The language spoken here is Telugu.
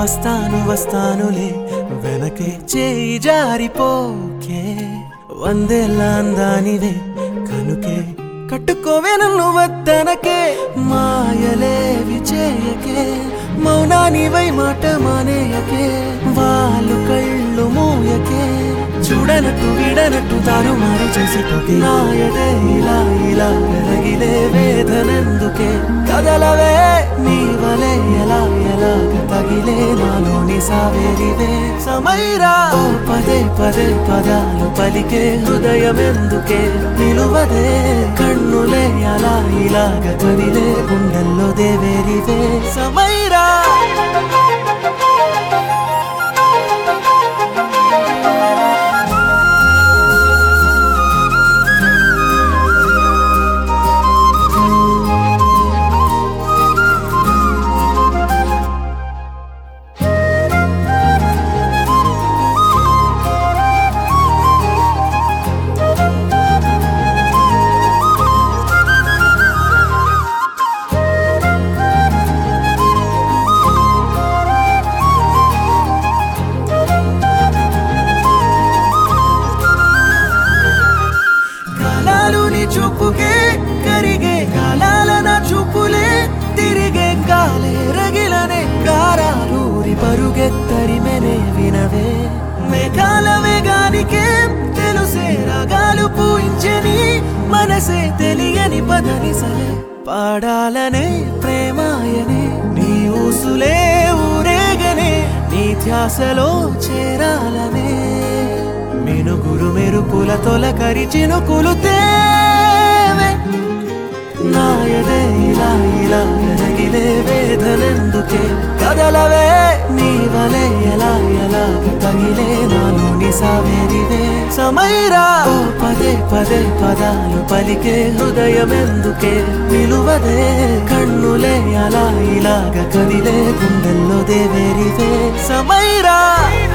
వస్తాను వస్తానులే వెనకే చేయి జారిపోకే వందేళ్ళ అందానివే కనుకే కట్టుకోవే నన్ను వద్దనకే మాయలేవి చేయకే మౌనానివై మాట మానేయకే వాళ్ళు కళ్ళు మూయకే చూడనట్టు విడనట్టు తారుమారు చేసిపోతే నాయదే ఇలా ఇలా పెరగిలే వేదనెందుకే కదలవే నీ వలే ఎలా ఎలా తగిలే నాలోని సావేరివే సమైరా ఓ పదే పదే పదాలు పలికే హృదయం ఎందుకే నిలువదే కన్నులే అలా ఇలాగ కదిలే గుండెల్లో దేవేరివే సమైరా కాలాలు నీ చూపుకే కరిగే కాలాల నా చూపులే తిరిగే కాలే రగిలనే కారాలూరి పరుగెత్తరిమెనే వినవే మేఘాల వేగానికే తెలుసే రాగాలు పూయించని మనసే తెలియని పదని సలే పాడాలనే ప్రేమాయనే నీ ఊసులే ఊరేగనే నీ ధ్యాసలో చేరాలనే మినుగురు మెరుపుల తొలకరి చినుకులు తేవే నాయదే ఇలా ఇలా ఎరగిలే వేదనెందుకే కదలవే నీ వలే ఎలా ఎలా తగిలే నాలోని సావేరివే సమైరా ఓ పదే పదే పదాలు పలికే హృదయం ఎందుకే నిలువదే కన్నులే అలా ఇలాగ కదిలే గుండెల్లో దేవేరివే సమైరా